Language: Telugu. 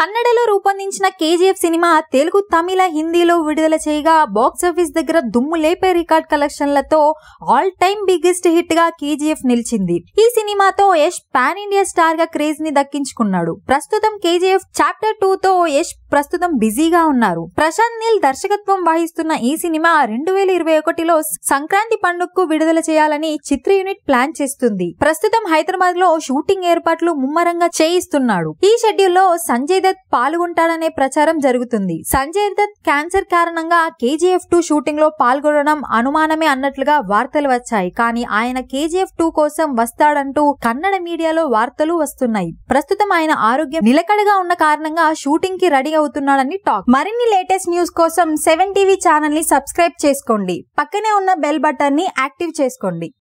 కన్నడలో రూపొందించిన కేజీఎఫ్ సినిమా తెలుగు తమిళ హిందీలో విడుదల చేయగా బాక్స్ ఆఫీస్ దగ్గర దుమ్ము లేపే రికార్డ్ కలెక్షన్లతో ఆల్ టైమ్ బిగ్గెస్ట్ హిట్ గా కేజీఎఫ్ నిలిచింది ఈ సినిమాతో యష్ పాన్ ఇండియా స్టార్ గా క్రేజ్ ని దక్కించుకున్నాడు ప్రస్తుతం కేజీఎఫ్ చాప్టర్ టూ తో యష్ ప్రస్తుతం బిజీగా ఉన్నారు ప్రశాంత్ నీల్ దర్శకత్వం వహిస్తున్న ఈ సినిమా రెండు వేల ఇరవై ఒకటిలో సంక్రాంతి పండుగకు విడుదల చేయాలని చిత్ర యూనిట్ ప్లాన్ చేస్తుంది ప్రస్తుతం హైదరాబాద్ లో షూటింగ్ ఏర్పాట్లు ముమ్మరంగా చేయిస్తున్నాడు ఈ షెడ్యూల్ లో సంజయ్ దత్ పాల్గొంటాడనే ప్రచారం జరుగుతుంది సంజయ్ దత్ క్యాన్సర్ కారణంగా కేజీఎఫ్ టూ షూటింగ్ లో పాల్గొనడం అనుమానమే అన్నట్లుగా వార్తలు వచ్చాయి కానీ ఆయన కేజీఎఫ్ టూ కోసం వస్తాడంటూ కన్నడ మీడియాలో వార్తలు వస్తున్నాయి ప్రస్తుతం ఆయన ఆరోగ్యం నిలకడగా ఉన్న కారణంగా షూటింగ్ కి రెడీ అవుతున్నాడని టాక్ మరిన్ని లేటెస్ట్ న్యూస్ కోసం సెవెన్ టీవీ ఛానల్ ని సబ్స్క్రైబ్ చేసుకోండి పక్కనే ఉన్న బెల్ బటన్ ని యాక్టివ్ చేసుకోండి